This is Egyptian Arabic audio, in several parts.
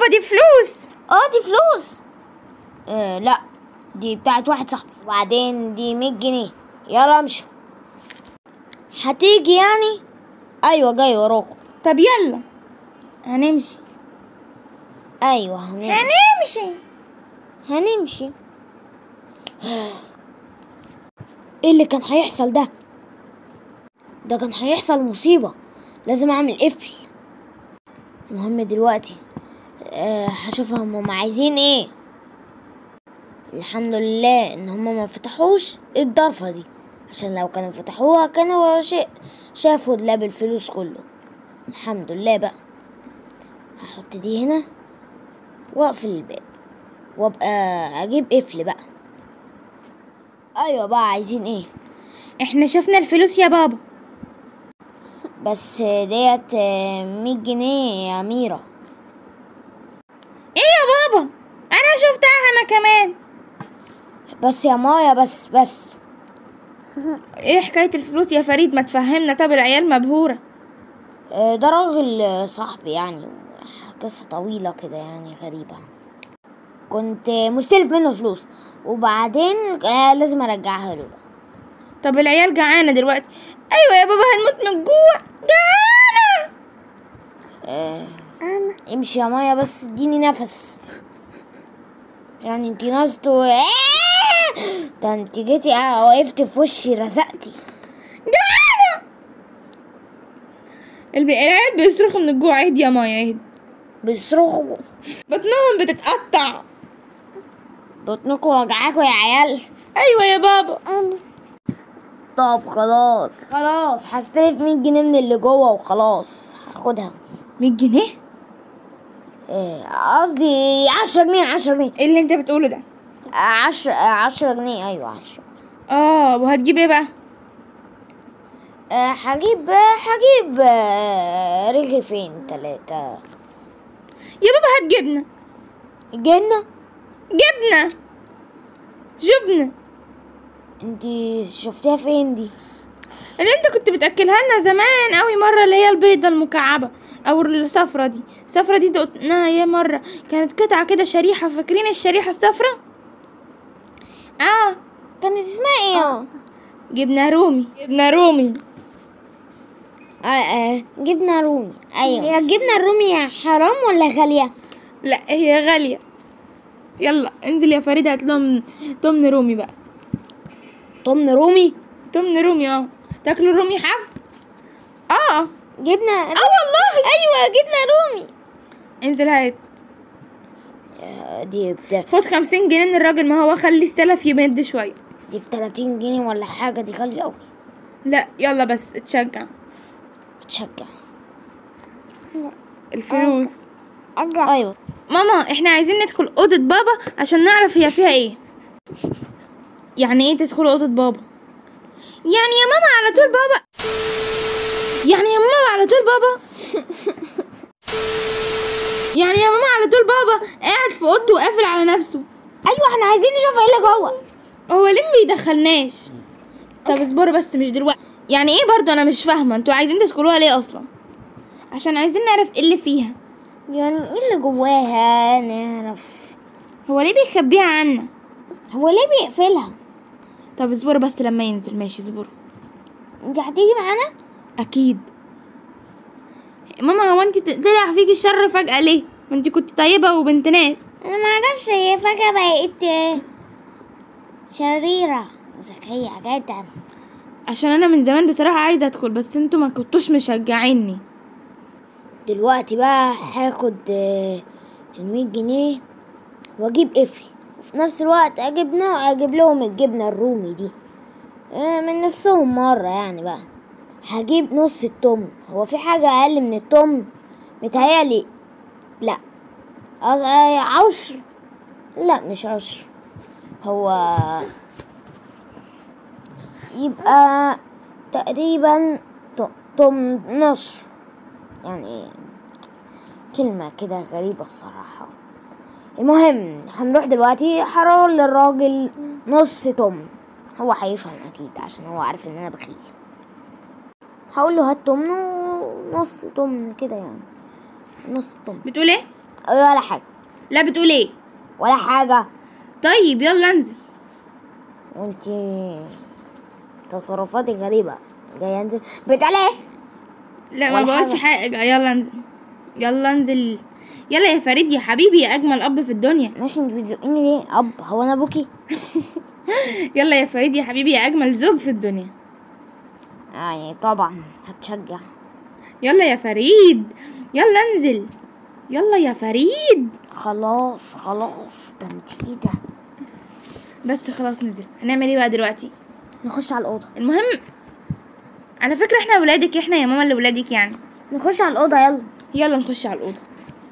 بابا دي فلوس اه دي فلوس آه لا دي بتاعت واحد صاحبي وبعدين دي 100 جنيه يلا امشوا هتيجي يعني ايوه جاي وراكم طب يلا هنمشي ايوه هنمشي هنمشي هنمشي ايه اللي كان هيحصل ده ده كان هيحصل مصيبة لازم اعمل قفل المهم دلوقتي أه هشوفهم هم عايزين ايه الحمد لله ان هم ما فتحوش الضرفة دي عشان لو كانوا فتحوها كانوا شيء شافوا دولاب الفلوس كله الحمد لله بقى هحط دي هنا واقفل الباب وابقى اجيب قفل بقى ايوه بقى عايزين ايه احنا شفنا الفلوس يا بابا بس ديت مية جنيه يا أميرة ايه يا بابا انا شفتها انا كمان بس يا مايا بس بس ايه حكاية الفلوس يا فريد ما تفهمنا طب العيال مبهورة آه، ده راجل صاحبي يعني قصة طويلة كده يعني غريبة كنت مستلف منه فلوس وبعدين آه، لازم ارجعها له بقى. طب العيال جعانة دلوقتي ايوه يا بابا هنموت من الجوع جعانة آه، امشي يا مايا بس اديني نفس يعني انتي ناقصتوا آه، ده انتي جيتي آه، وقفت في وشي رزقتي جعانة الب- العيال بيصرخوا من الجوع اهدي يا مايا اهدي بيصرخوا بطنهم بتتقطع بطنكم وجعاكوا يا عيال ايوه يا بابا طب خلاص خلاص هستلف 100 جنيه من اللي جوه وخلاص هاخدها 100 جنيه إيه، قصدي 10 جنيه 10 جنيه ايه اللي انت بتقوله ده 10 10 جنيه ايوه 10 اه وهتجيب ايه بقى آه، هجيب هجيب آه، رغيفين تلاتة يا بابا هات جبنة جنة جبنة جبنة انتي شفتيها فين دي اللي انت كنت بتاكلها لنا زمان قوي مره اللي هي البيضه المكعبه او الصفرة دي الصفرة دي دقناها يا مره كانت قطعه كده شريحه فاكرين الشريحه الصفرة اه كانت اسمها ايه جبنه رومي جبنه رومي اه اه جبنة رومي ايوه هي الجبنة الرومي حرام ولا غالية لا هي غاليه يلا انزل يا فريد هات لهم تمن رومي بقى طمن رومي تمن رومي اه تاكلوا رومي حف اه جبنة اه والله ايوه جبنة رومي انزل هات آه، دي بتاع خد خمسين جنيه من الراجل ما هو خلي السلف يمد شويه دي ب 30 جنيه ولا حاجة دي غالية أوي لا يلا بس اتشجع تشجع الفلوس أيوة ماما احنا عايزين ندخل اوضه بابا عشان نعرف هي فيها ايه يعني ايه تدخل اوضه بابا يعني يا ماما على طول بابا يعني يا ماما على طول بابا يعني يا ماما على طول بابا قاعد في اوضته وقافل على نفسه أيوة احنا عايزين نشوف ايه اللي جوه هو ليه ما بيدخلناش طب اصبروا بس مش دلوقتي يعني ايه برضو انا مش فاهمه انتوا عايزين تدخلوها ليه اصلا عشان عايزين نعرف ايه اللي فيها يعني ايه اللي جواها نعرف هو ليه بيخبيها عنا هو ليه بيقفلها طب اصبروا بس لما ينزل ماشي اصبروا انت هتيجي معانا اكيد ماما هو انت طلع فيكي الشر فجأة ليه ما انت كنت طيبة وبنت ناس انا معرفش هي فجأة بقت شريرة ذكية جدا عشان انا من زمان بصراحة عايزة ادخل بس انتوا ما كنتوش مشجعيني دلوقتي بقى هاخد آه، المية جنيه واجيب قفل وفي نفس الوقت اجيب نوع اجيب لهم الجبنة الرومي دي آه، من نفسهم مرة يعني بقى هجيب نص التمن هو في حاجة اقل من التمن متهيألي لا أص- آه، عشر لا مش عشر هو يبقى تقريبا ت- تمناشر يعني كلمة كده غريبة الصراحة المهم هنروح دلوقتي هروح للراجل نص تمن هو هيفهم اكيد عشان هو عارف ان انا بخيل هقول له هات تمن ونص تمن كده يعني نص تمن بتقول ايه ولا حاجة لا بتقول ايه ولا حاجة طيب يلا انزل وانتي تصرفاتك غريبة جاي انزل بتقول ايه لا ما ولا بقولش حاجة. حاجه يلا انزل يلا انزل يلا يا فريد يا حبيبي يا اجمل اب في الدنيا ماشي انت بتزقيني ليه اب هو انا ابوكي يلا يا فريد يا حبيبي يا اجمل زوج في الدنيا يعني طبعا هتشجع يلا يا فريد يلا انزل يلا يا فريد خلاص خلاص ده انت ايه ده بس خلاص نزل هنعمل ايه بقى دلوقتي نخش على الأوضة المهم على فكره احنا ولادك احنا يا ماما اللي ولادك يعني نخش على الأوضة يلا يلا نخش على الاوضه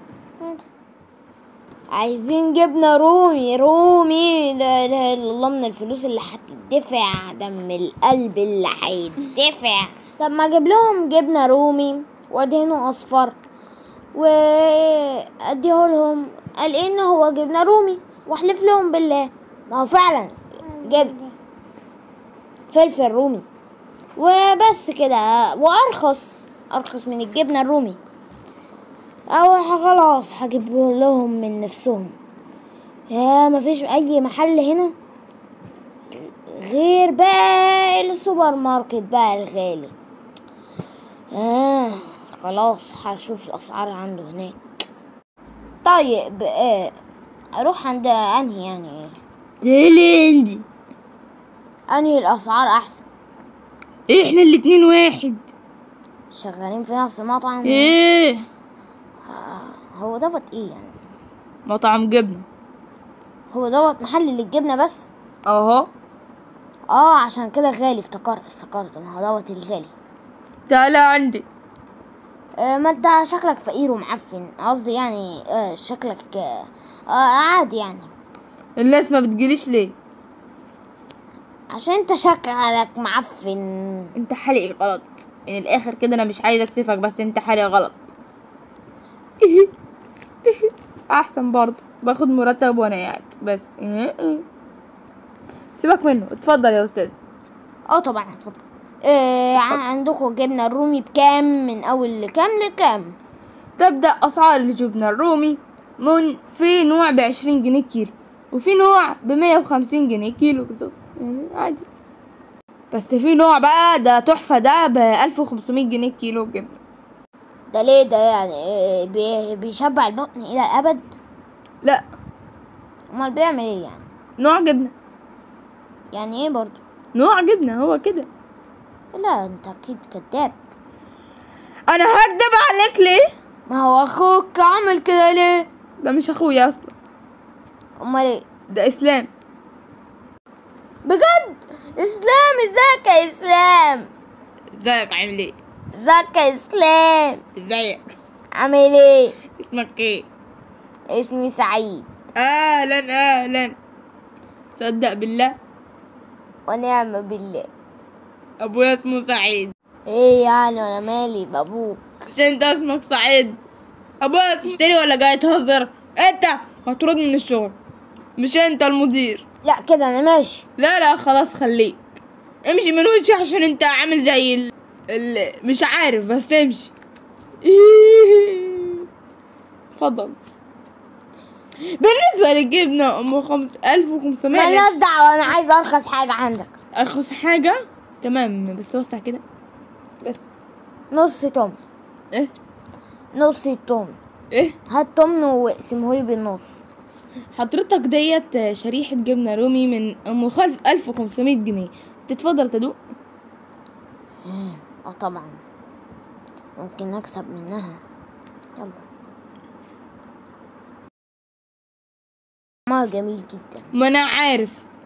عايزين جبنة رومي رومي لا اله الا الله من الفلوس اللي هتدفع دم القلب اللي هيدفع طب ما اجيب لهم جبنة رومي وادهنه اصفر واديه لهم قال ان هو جبنة رومي واحلف لهم بالله ما هو فعلا جبنة فلفل رومي وبس كده وارخص ارخص من الجبنة الرومي او خلاص هجيب لهم من نفسهم يا مفيش اي محل هنا غير بقى السوبر ماركت بقى الغالي آه خلاص هشوف الاسعار عنده هناك طيب آه اروح عند انهي يعني تلندي انهي الاسعار احسن احنا الاتنين واحد شغالين في نفس المطعم ايه هو دوت ايه يعني مطعم جبنه هو دوت محل للجبنه بس اهو اه عشان كده غالي افتكرت افتكرت ما هو دوت الغالي تعالى عندي آه ما انت شكلك فقير ومعفن قصدي يعني آه شكلك آه آه عادي يعني الناس ما بتجيليش ليه عشان انت شكلك معفن انت حالق غلط من الاخر كده انا مش عايزه اكسفك بس انت حالق غلط احسن برضه باخد مرتب وانا قاعد بس سيبك منه اتفضل يا استاذ اه طبعا هتفضل آه عندكم جبنة الرومي بكام من اول لكام لكام تبدأ أسعار الجبنة الرومي من في نوع بعشرين جنيه كيلو وفي نوع بمية وخمسين جنيه كيلو بالظبط يعني عادي بس في نوع بقى ده تحفة ده بألف وخمسمية جنيه كيلو جبنة ده ليه ده يعني آه بي- بيشبع البطن الى الابد لا امال بيعمل ايه يعني نوع جبنة يعني ايه برضو نوع جبنة هو كده لا انت اكيد كذاب أنا هكدب عليك ليه؟ ما هو اخوك عمل كده ليه ده مش أخويا أصلا امال ايه ده إسلام بجد اسلام ازيك يا اسلام ازيك عامل ايه؟ ازيك يا اسلام ازيك؟ عامل ايه اسمك ايه؟ اسمي سعيد أهلا أهلا صدق بالله ونعم بالله أبويا اسمه سعيد ايه يعني انا مالي بابوك عشان انت اسمك سعيد ابويا تشتري ولا جاي تهزر انت هترد من الشغل مش انت المدير لا كده انا ماشي لا لا خلاص خليك امشي من وشي عشان انت عامل زي ال... ال... مش عارف بس امشي اتفضل بالنسبة للجبنة ام خمس الف وخمسمية ملناش دعوة انا عايز ارخص حاجة عندك ارخص حاجة تمام بس وسع كده بس نص تمن ايه نص تمن ايه هات تمن واقسمهولي بالنص حضرتك ديت شريحة جبنة رومي من أم خلف ألف وخمسمية جنيه تتفضل تدوق اه طبعا ممكن اكسب منها يلا ما جميل جدا ما أنا عارف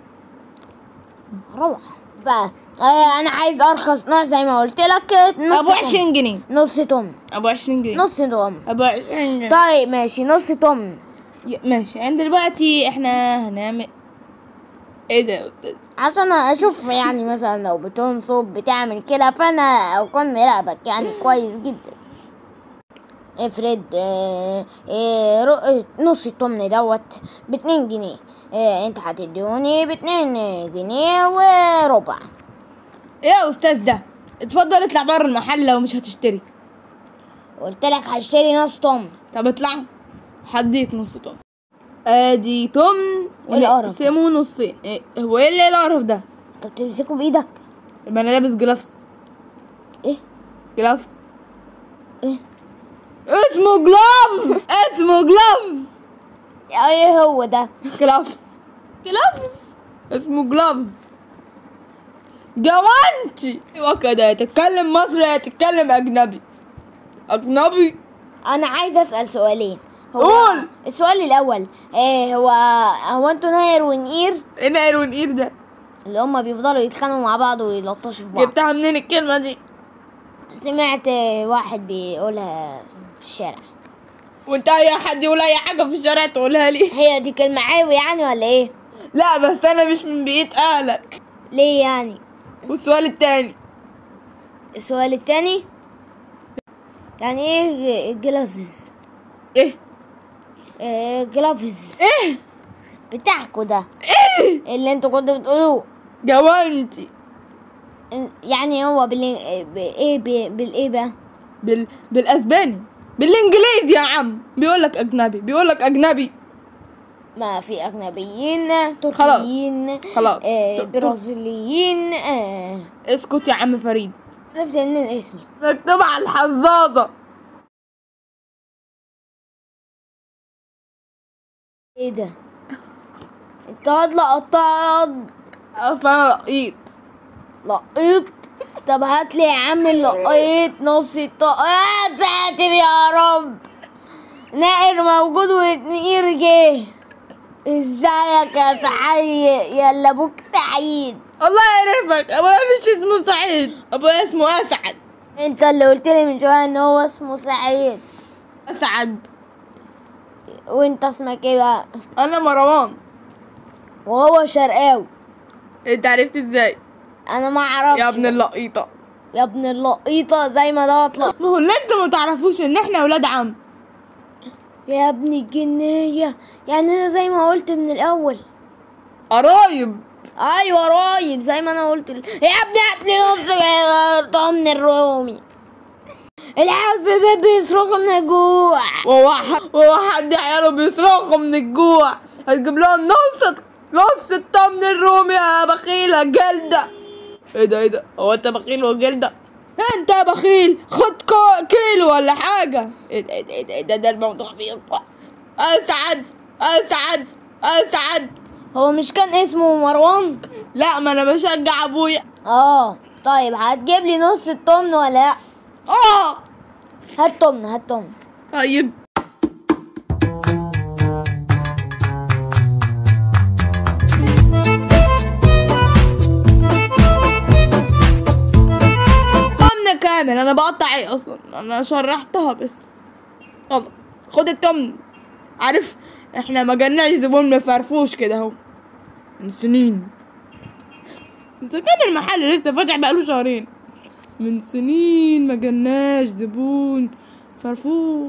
روح بقى آه انا عايز ارخص نوع زي ما قلت لك نص أبو تمن. عشرين جنيه نص تمن أبو عشرين جنيه نص تمن أبو عشرين جنيه طيب ماشي نص تمن ي- ماشي يعني دلوقتي احنا هنعمل ايه ده يا أستاذ عشان اشوف يعني مثلا لو بتنصب بتعمل كده فانا اكون مراقبك يعني كويس جدا افرض آه آه رو- نص التمن دوت باتنين جنيه آه انت هتديوني باتنين جنيه وربع ايه يا أستاذ ده اتفضل اطلع بره المحل لو مش هتشتري قلت لك هشتري نص تمن طب اطلع هديك نص طن ادي تمن إيه القرف ده؟ نقسمه نصين إيه هو ايه اللي القرف ده انت بتمسكه بايدك يبقى انا لابس جلافز ايه جلافز ايه اسمه جلافز اسمه جلافز ايه هو ده جلافز جلافز اسمه جلافز جوانتي وكده يا تتكلم مصري يا تتكلم اجنبي اجنبي انا عايز اسال سؤالين هو قول. السؤال الاول ايه هو هو انتوا ناير ونقير ايه ناير ونقير ده اللي هما بيفضلوا يتخانقوا مع بعض ويلطشوا في بعض جبتها منين الكلمه دي سمعت واحد بيقولها في الشارع وانت اي حد يقول اي حاجه في الشارع تقولها لي هي دي كلمة عيب يعني ولا ايه لا بس انا مش من بيئه اهلك ليه يعني والسؤال التاني السؤال التاني يعني ايه جلافز ايه إيه جلافز ايه بتاعكوا ده ايه اللي انتوا كنتوا بتقولوه جوانتي إن- يعني هو بال بايه ب- بالايه بقى بال... بالاسباني بالانجليزي يا عم بيقول لك اجنبي بيقول لك اجنبي ما في اجنبيين تركيين خلاص. آه ت- ت- برازيليين آه اسكت يا عم فريد عرفت منين اسمي مكتوب على الحظاظه ايه ده انت هتلا قطعت اصلا انا لقيت لقيت طب هات لي يا عم لقيت نص الطاقة يا ساتر يا رب نائر موجود ونقير جه ازيك يا سعيد يلا ابوك سعيد الله يعرفك ابويا مش اسمه سعيد ابويا اسمه اسعد انت اللي قلت لي من شويه ان هو اسمه سعيد اسعد وانت اسمك ايه بقى انا مروان وهو شرقاوي انت عرفت ازاي انا ما اعرفش يا ابن اللقيطه يا ابن اللقيطه زي ما ده اطلع ما هو اللي انتوا ما تعرفوش ان احنا ولاد عم يا ابن الجنيه يعني انا زي ما قلت من الاول قرايب ايوه رايب زي ما انا قلت ل- يا ابني هات لي نص طمن الرومي العيال في البيت بيصرخوا من الجوع وهو ح- وهو حد عياله بيصرخوا من الجوع هتجيب لهم نص نص الطمن الرومي يا بخيلة جلدة ايه ده ايه ده هو انت بخيل وجلدة انت يا بخيل خد كو- كيلو ولا حاجة ايه ده ايه ده ايه ده, إيه ده, ده الموضوع بيكبر اسعد اسعد اسعد هو مش كان اسمه مروان لا ما انا بشجع ابويا اه طيب هتجيب لي نص التمن ولا لا اه هات تمن هات تمن طيب تمن كامل انا بقطع ايه اصلا انا شرحتها بس يلا خد التمن عارف احنا ما جالناش زبون مفرفوش كده اهو من سنين اذا كان المحل لسه فاتح بقاله شهرين من سنين ما جالناش زبون فرفوش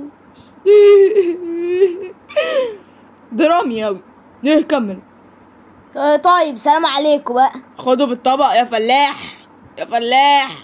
درامي اوي ليه كمل آه، طيب سلام عليكم بقى خدوا بالطبق يا فلاح يا فلاح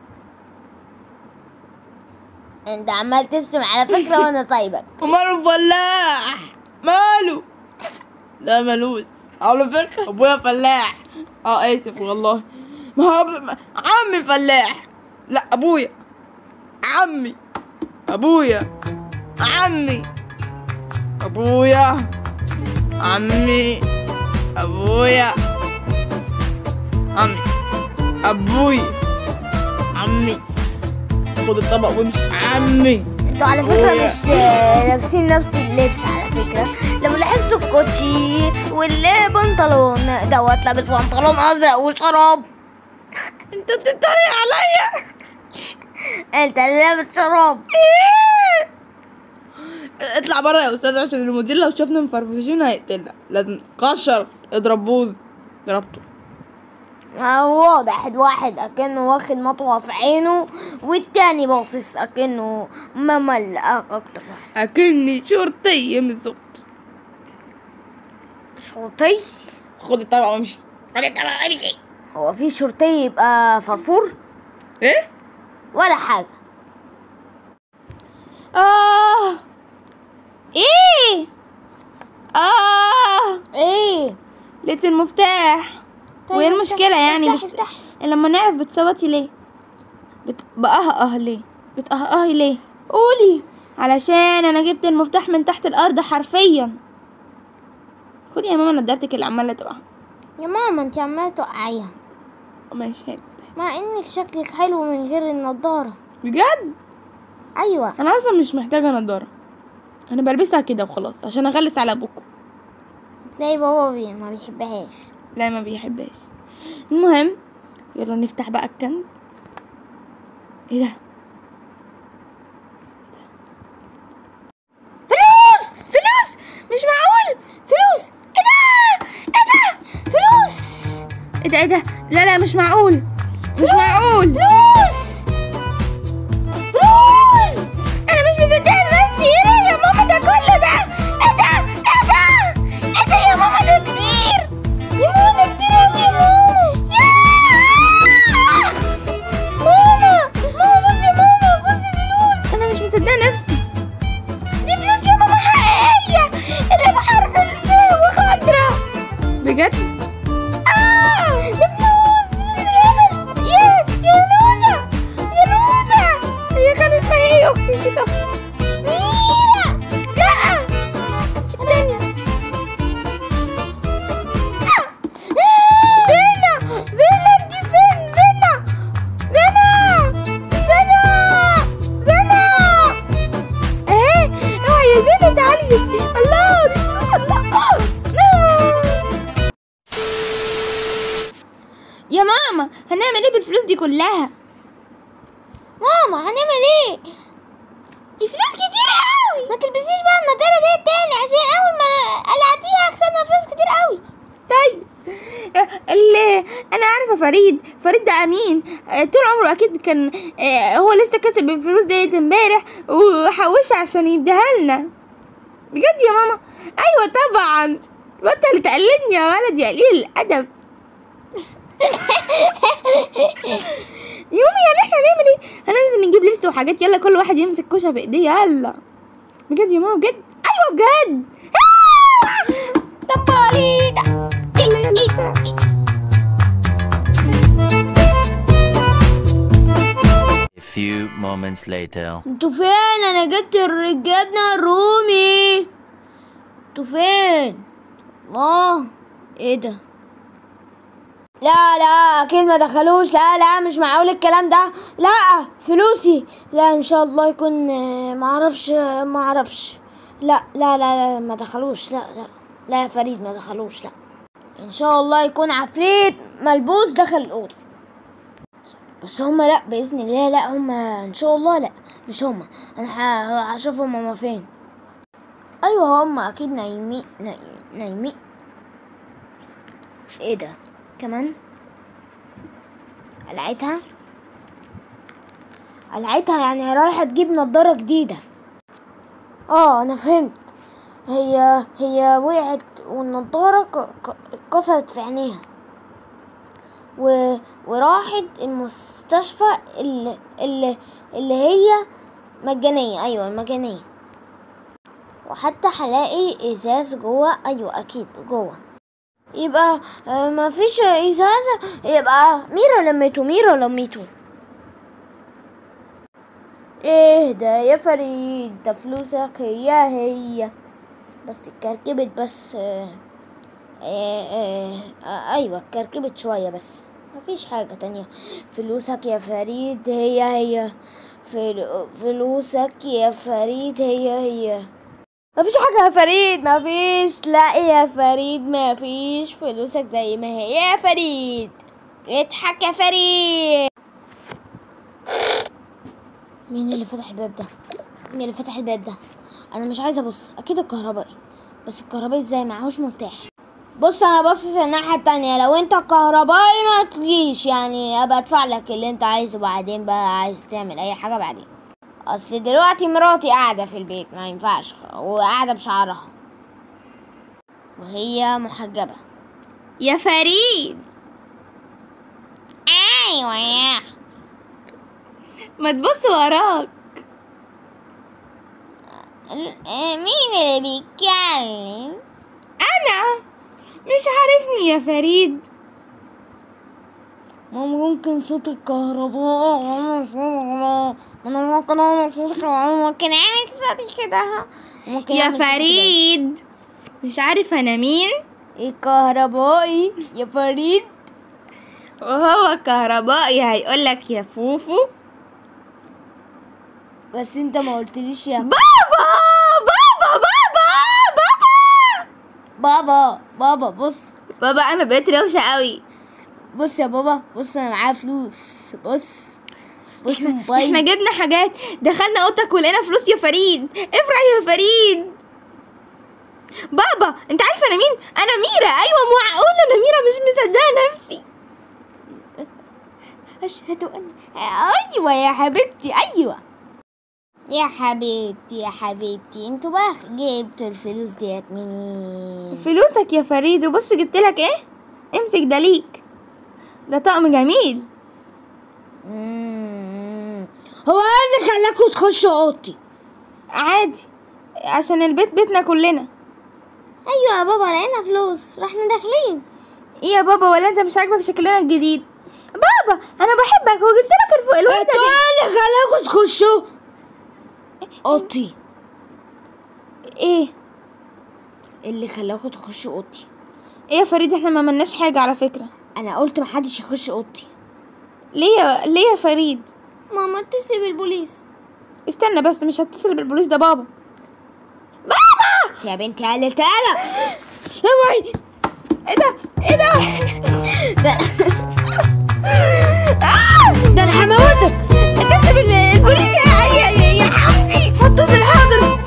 انت عمال تشتم على فكره وانا سايبك وماله الفلاح ماله لا مالوش على فكرة ابويا فلاح اه اسف والله ما هو أب- ما- عمي فلاح لا ابويا عمي ابويا عمي ابويا عمي ابويا عمي ابويا عمي خد الطبق وامشي عمي انتوا على فكره أبويا. مش آه، لابسين نفس اللبس على فكره لو لاحظتوا الكوتشي والبنطلون دوت لابس بنطلون ازرق وشراب انت بتتريق عليا انت اللي لابس شراب اطلع بره يا استاذ عشان المدير لو شافنا مفرفشين هيقتلنا لازم كشر اضرب بوز ضربته هو واضح واحد اكنه واخد مطوه في عينه والتاني باصص اكنه ممل اكتر واحد اكني شرطي بالظبط شرطي خد الطبق وامشي خد الطبق وامشي هو في شرطي يبقى فرفور ايه ولا حاجه اه ايه لقيت المفتاح طيب وايه افتح- المشكلة يعني افتح بت... افتح لما نعرف بتصوتي ليه بت... بأهأه ليه بتأهأهي ليه قولي علشان انا جبت المفتاح من تحت الارض حرفيا خدي يا ماما نضارتك اللي عماله تقع يا ماما انت عمالة توقعيها ماشي هات. مع انك شكلك حلو من غير النضارة بجد ايوه انا اصلا مش محتاجه نضاره انا بلبسها كده وخلاص عشان اغلس على ابوكم تلاقي بابا بي ما بيحبهاش لا ما بيحبهاش المهم يلا نفتح بقى الكنز ايه ده فلوس فلوس مش معقول فلوس ايه ده ايه ده فلوس ايه ده ايه ده لا لا مش معقول مش معقول فلوس فلوس انا مش مصدقه نفسي ايه ده يا ماما ده كله ده ايه ده ايه ده ايه ده يا ماما ده كتير يا ماما ده كتير اوي يا ماما ياه! ماما ماما بصي يا ماما بصي فلوس انا مش مصدقه نفسي دي فلوس يا ماما حقيقيه اللي بحرف الفيه وخضرا بجد آه ده فلوس فلوس بالهبل يا يا نوزة يا نوزة هي كانت اسمها ايه اختي نسيت اختي ميرا لا تاني زينة زينة انت فين زينة زينة زينة زينة ايه اوعي يا زينة تعالي الله دي فلوس الله آه. يا ماما هنعمل ايه بالفلوس دي كلها ماما هنعمل ايه دي فلوس كتير قوي ما تلبسيش بقى النضارة دي تاني عشان اول ما قلعتيها كسبنا فلوس كتير قوي طيب اللي انا عارفه فريد فريد ده امين آه، طول عمره اكيد كان آه، هو لسه كسب الفلوس ديت امبارح وحوشها عشان يديها لنا بجد يا ماما ايوه طبعا بطل تقلدني يا ولد يا قليل الادب يومي يعني احنا هنعمل ايه هننزل نجيب لبس وحاجات يلا كل واحد يمسك كوشه في ايديه يلا بجد يا ماما بجد ايوه بجد آه! طبالي ده يلا يلا بسرعة. A few moments later. انتوا فين انا جبت الجبنة الرومي انتوا فين الله ايه ده لا لا اكيد ما دخلوش لا لا مش معقول الكلام ده لا فلوسي لا ان شاء الله يكون آه، ما اعرفش آه، ما اعرفش لا لا لا لا ما دخلوش لا لا لا يا فريد ما دخلوش لا ان شاء الله يكون عفريت ملبوس دخل الاوضه بس هما لا باذن الله لا هما ان شاء الله لا مش هما انا ه- هشوفهم هما فين ايوه هما اكيد نايمين ناي- نايمين ايه ده كمان قلعتها قلعتها يعني رايحة تجيب نضارة جديدة اه انا فهمت هي هي وقعت والنضارة ك- ك- اتكسرت في عينيها و... وراحت المستشفى اللي, اللي, اللي هي مجانية أيوة مجانية وحتى هلاقي إزاز جوه أيوة أكيد جوه يبقى آه، ما فيش إزاز يبقى ميرا لميته ميرا لميته ايه ده يا فريد ده فلوسك هي هي بس اتكركبت بس آه آه آه آه ايوه اتكركبت شوية بس مفيش حاجة تانية فلوسك يا فريد هي هي فل- فلوسك يا فريد هي هي مفيش حاجة يا فريد مفيش لا يا فريد مفيش فلوسك زي ما هي يا فريد اضحك يا فريد مين اللي فتح الباب ده مين اللي فتح الباب ده انا مش عايزه ابص اكيد الكهربائي بس الكهربائي ازاي معهوش مفتاح بص انا باصص الناحيه التانية لو انت الكهربائي ما تجيش يعني ابقى ادفع لك اللي انت عايزه بعدين بقى عايز تعمل اي حاجه بعدين اصل دلوقتي مراتي قاعده في البيت ما ينفعش وقاعده بشعرها وهي محجبه يا فريد ايوه يا أخي. ما تبص وراك ال- آه، مين اللي بيتكلم انا مش عارفني يا فريد ما ممكن صوت الكهرباء انا ممكن اعمل صوت الكهرباء ممكن اعمل صوت كده ممكن يا أعمل صوت كده. فريد مش عارف انا مين الكهربائي يا فريد وهو كهربائي هيقولك يا فوفو بس انت ما قلتليش يا بابا بابا بابا بابا بابا بابا بص بابا انا بقيت روشه قوي بص يا بابا بص انا معايا فلوس بص بص احنا موبايل جبنا حاجات دخلنا اوضتك ولقينا فلوس يا فريد افرح يا فريد بابا انت عارفه انا مين انا ميرا ايوه معقول انا ميرا مش مصدقه نفسي اشهد ان ايوه يا حبيبتي ايوه يا حبيبتي يا حبيبتي انتوا بقى جبتوا الفلوس ديت منين فلوسك يا فريد وبص جبت لك ايه امسك ده ليك ده طقم جميل مم. هو ايه اللي خلاكوا تخشوا اوضتي عادي عشان البيت بيتنا كلنا ايوه يا بابا لقينا فلوس رحنا داخلين ايه يا بابا ولا انت مش عاجبك شكلنا الجديد بابا انا بحبك وجبت لك الفوق الوردة انتوا دي ايه اللي خلاكوا تخشوا اوضتي ايه اللي خلاكوا تخشوا اوضتي ايه يا فريد احنا ما عملناش حاجة على فكرة انا قلت محدش يخش اوضتي ليه يا ليه يا فريد ماما اتصلي بالبوليس استنى بس مش هتصل بالبوليس ده بابا يا بنتي قال تعالى اوعي ايه ده ايه ده ده ده انا هموتك اتصل بالبوليس يا يا يا, يا حمدي هتصل حاضر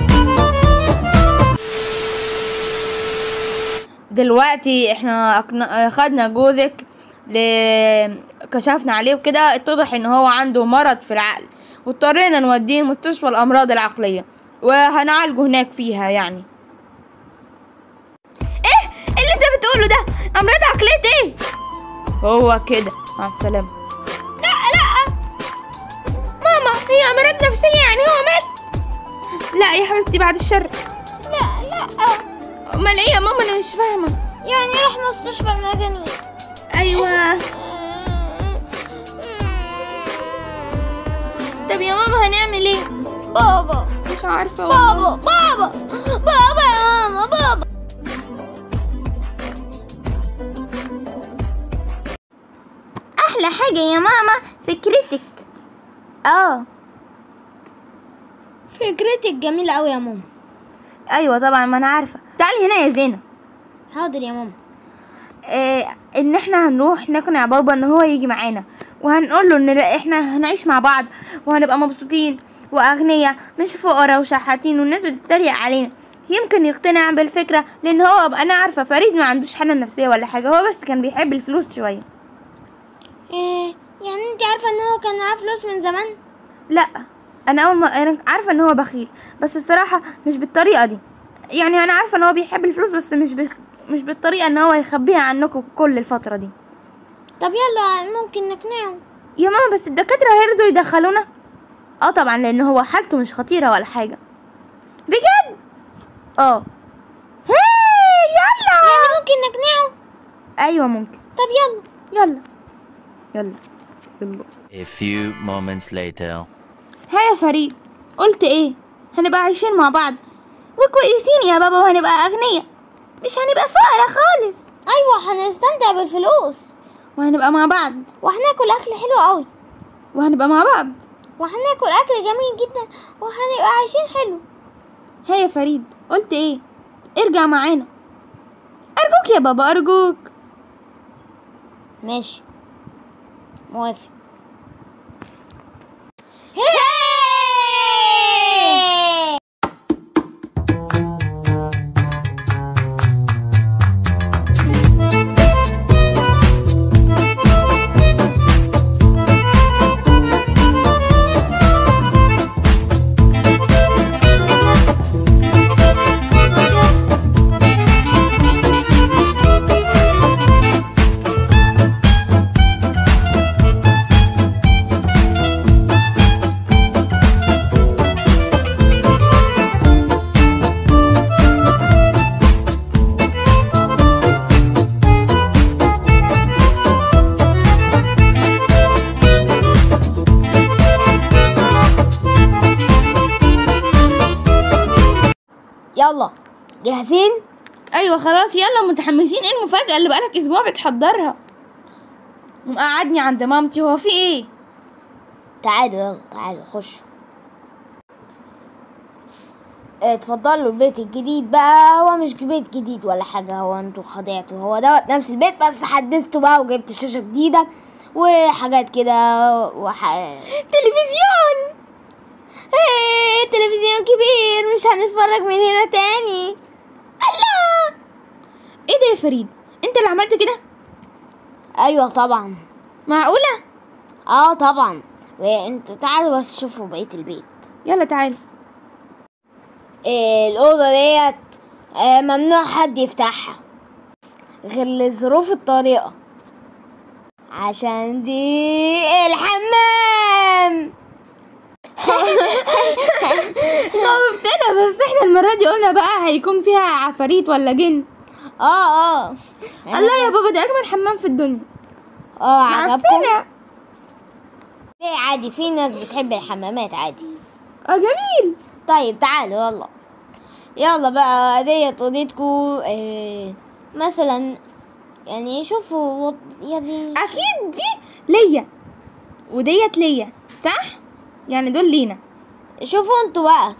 دلوقتي احنا أقن- خدنا جوزك ل... كشفنا عليه وكده اتضح ان هو عنده مرض في العقل واضطرينا نوديه مستشفى الامراض العقليه وهنعالجه هناك فيها يعني ايه اللي انت بتقوله ده امراض عقليه ايه هو كده مع السلامه لا لا ماما هي امراض نفسيه يعني هو مات لا يا حبيبتي بعد الشر لا لا امال ايه يا ماما انا مش فاهمه يعني رحنا مستشفى المجانين ايوه طب يا ماما هنعمل ايه بابا مش عارفه والله. بابا بابا بابا يا ماما بابا احلى حاجه يا ماما فكرتك اه فكرتك جميلة أوي يا ماما ايوه طبعا ما انا عارفه تعالي هنا يا زينه حاضر يا ماما آه ان احنا هنروح نقنع بابا ان هو يجي معانا وهنقول له ان لا- احنا هنعيش مع بعض وهنبقى مبسوطين واغنياء مش فقراء وشحاتين والناس بتتريق علينا يمكن يقتنع بالفكره لان هو انا عارفه فريد ما عندوش حاله نفسيه ولا حاجه هو بس كان بيحب الفلوس شويه إيه يعني انت عارفة ان هو كان معاه فلوس من زمان لا انا اول ما انا عارفه ان هو بخيل بس الصراحه مش بالطريقه دي يعني انا عارفه ان هو بيحب الفلوس بس مش بك... مش بالطريقه ان هو يخبيها عنكم كل الفتره دي طب يلا ممكن نقنعه يا ماما بس الدكاتره هيرضوا يدخلونا اه طبعا لان هو حالته مش خطيره ولا حاجه بجد اه هي يلا يعني ممكن نقنعه ايوه ممكن طب يلا يلا يلا يلا A few moments later. ها يا فريد قلت ايه هنبقى عايشين مع بعض وكويسين يا بابا وهنبقى اغنياء مش هنبقى فقراء خالص ايوه هنستمتع بالفلوس وهنبقى مع بعض وهناكل اكل حلو قوي وهنبقى مع بعض وهناكل اكل جميل جدا وهنبقى عايشين حلو ها يا فريد قلت ايه ارجع معانا ارجوك يا بابا ارجوك ماشي موافق يلا جاهزين ايوه خلاص يلا متحمسين ايه المفاجأة اللي بقالك اسبوع بتحضرها ومقعدني عند مامتي هو في ايه تعالوا يلا تعالوا خشوا اتفضلوا البيت الجديد بقى هو مش بيت جديد ولا حاجة هو انتوا خدعتوا هو دوت نفس البيت بس حدثته بقى وجبت شاشة جديدة وحاجات كده وح... تلفزيون ايه تلفزيون كبير مش هنتفرج من هنا تاني الله ايه ده يا فريد انت اللي عملت كده ايوه طبعا معقولة اه طبعا وانتوا تعالوا بس شوفوا بقية البيت يلا تعالي إيه الأوضة ديت آه، ممنوع حد يفتحها غير لظروف الطريقة عشان دي الحمام خوفتنا بس احنا المرة دي قلنا بقى هيكون فيها عفاريت ولا جن اه اه الله يا بابا ده اجمل حمام في الدنيا اه عجبكم معفنة ليه عادي في ناس بتحب الحمامات عادي اه جميل طيب تعالوا يلا يلا بقى ديت اوضتكم إيه مثلا يعني شوفوا وط- يعني اكيد دي ليا وديت ليا صح يعني دول لينا شوفوا انتوا بقى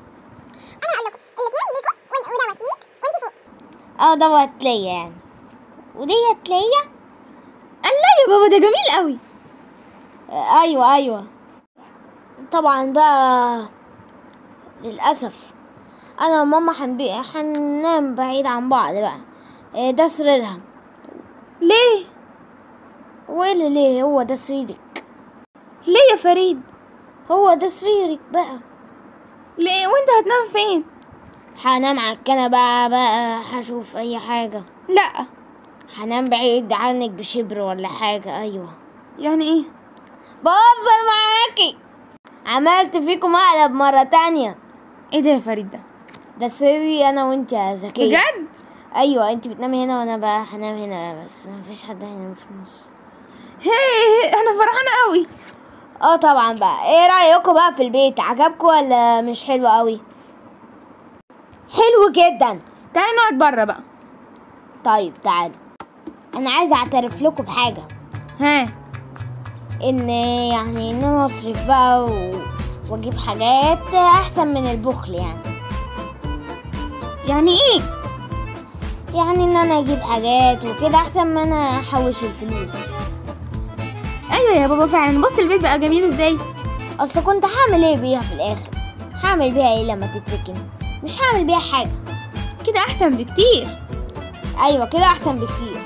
اه دوت ليا يعني وديت ليا الله يا بابا ده جميل قوي آه، ايوه ايوه طبعا بقى للاسف انا وماما حنبي حننام بعيد عن بعض بقى آه، ده سريرها ليه وايه اللي ليه هو ده سريرك ليه يا فريد هو ده سريرك بقى ليه وانت هتنام فين هنام على الكنبة بقى هشوف اي حاجة لا هنام بعيد عنك بشبر ولا حاجة ايوه يعني ايه بهزر معاكي عملت فيكم مقلب مرة تانية ايه ده يا فريد ده ده سري انا وانت يا زكية بجد ايوه انت بتنامي هنا وانا بقى هنام هنا بس ما فيش حد هينام في النص هي انا فرحانه قوي اه طبعا بقى ايه رايكم بقى في البيت عجبكم ولا مش حلو قوي حلو جدا تعالي نقعد بره بقى طيب تعالوا انا عايزه اعترف لكم بحاجه ها ان يعني ان انا اصرف بقى و... واجيب حاجات احسن من البخل يعني يعني ايه يعني ان انا اجيب حاجات وكده احسن ما انا احوش الفلوس ايوه يا بابا فعلا بص البيت بقى جميل ازاي اصل كنت هعمل ايه بيها في الاخر هعمل بيها ايه لما تتركن مش هعمل بيها حاجه كده احسن بكتير ايوه كده احسن بكتير